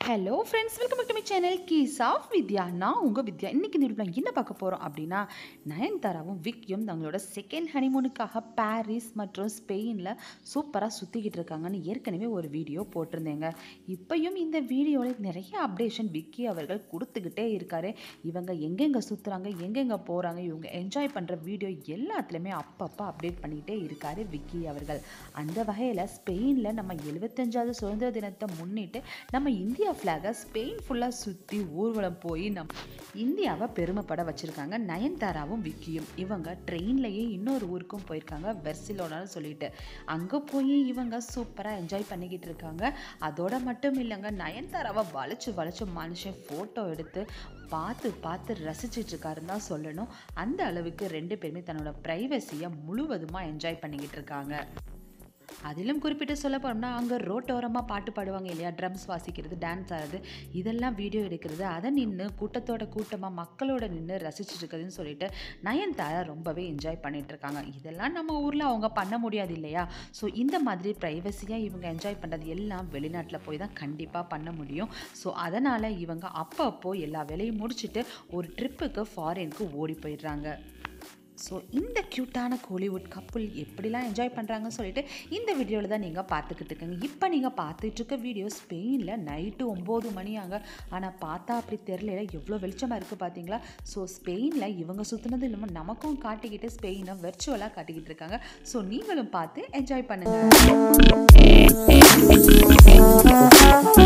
hello friends welcome back to my channel keys of Vidya நான் உங்கள் வித்யா இன்றைக்கி நிரூபணம் என்ன பார்க்க போகிறோம் அப்படின்னா நயன்தாராவும் விக்கியும் தங்களோட செகண்ட் ஹனிமூனுக்காக பாரிஸ் மற்றும் ஸ்பெயினில் சூப்பராக சுற்றிக்கிட்டு இருக்காங்கன்னு ஏற்கனவே ஒரு வீடியோ போட்டிருந்தேங்க இப்பயும் இந்த வீடியோவில் நிறைய அப்டேஷன் விக்கி அவர்கள் கொடுத்துக்கிட்டே இருக்காரு இவங்க எங்கெங்கே சுற்றுறாங்க எங்கெங்கே போகிறாங்க இவங்க என்ஜாய் பண்ணுற வீடியோ எல்லாத்துலேயுமே அப்பப்போ அப்டேட் பண்ணிக்கிட்டே இருக்காரு விக்கி அவர்கள் அந்த வகையில் ஸ்பெயினில் நம்ம எழுபத்தஞ்சாவது சுதந்திர தினத்தை முன்னிட்டு நம்ம இந்தியா ஃப்ளாகை ஸ்பெயின் ஃபுல்லாக சுற்றி ஊர்வலம் போய் நம் இந்தியாவை பெருமைப்பட வச்சுருக்காங்க நயன்தாராவும் விக்கியும் இவங்க ட்ரெயின்லேயே இன்னொரு ஊருக்கும் போயிருக்காங்க வெர்சிலோனான்னு சொல்லிட்டு அங்கே போய் இவங்க சூப்பராக என்ஜாய் பண்ணிக்கிட்டு இருக்காங்க அதோட மட்டும் இல்லைங்க நயன்தாராவை வளைச்சு வளைச்சு மனுஷன் ஃபோட்டோ எடுத்து பார்த்து பார்த்து ரசிச்சிட்டு இருக்காருன்னு தான் சொல்லணும் அந்த அளவுக்கு ரெண்டு பேருமே தன்னோட ப்ரைவசியை முழுவதுமாக என்ஜாய் பண்ணிக்கிட்டு இருக்காங்க அதிலும் குறிப்பிட்டு சொல்ல போனோம்னா அங்கே ரோட்டோரமாக பாட்டு பாடுவாங்க இல்லையா ட்ரம்ஸ் வாசிக்கிறது டான்ஸ் ஆடுறது இதெல்லாம் வீடியோ எடுக்கிறது அதை நின்று கூட்டத்தோட கூட்டமாக மக்களோட நின்று ரசிச்சுட்டு இருக்குதுன்னு சொல்லிட்டு நயன்தாரா ரொம்பவே என்ஜாய் பண்ணிட்டு இருக்காங்க இதெல்லாம் நம்ம ஊரில் அவங்க பண்ண முடியாது இல்லையா ஸோ இந்த மாதிரி ப்ரைவசியாக இவங்க என்ஜாய் பண்ணுறது எல்லாம் வெளிநாட்டில் போய் தான் கண்டிப்பாக பண்ண முடியும் ஸோ அதனால் இவங்க அப்பப்போ எல்லா வேலையும் முடிச்சுட்டு ஒரு ட்ரிப்புக்கு ஃபாரினுக்கு ஓடி போயிடுறாங்க ஸோ இந்த க்யூட்டான கோலிவுட் கப்புள் எப்படிலாம் என்ஜாய் பண்ணுறாங்கன்னு சொல்லிட்டு இந்த வீடியோவில் தான் நீங்கள் பார்த்துக்கிட்டு இருக்கீங்க இப்போ நீங்கள் பார்த்துட்டு இருக்க வீடியோ ஸ்பெயினில் நைட்டு ஒம்பது மணி ஆங்க ஆனால் பார்த்தா அப்படி தெரியல எவ்வளோ வெளிச்சமாக இருக்குது பார்த்தீங்களா ஸோ ஸ்பெயினில் இவங்க சுற்றுனது இல்லாமல் நமக்கும் காட்டிக்கிட்டு ஸ்பெயினை வெர்ச்சுவலாக காட்டிக்கிட்டு இருக்காங்க ஸோ நீங்களும் பார்த்து என்ஜாய் பண்ணுங்கள்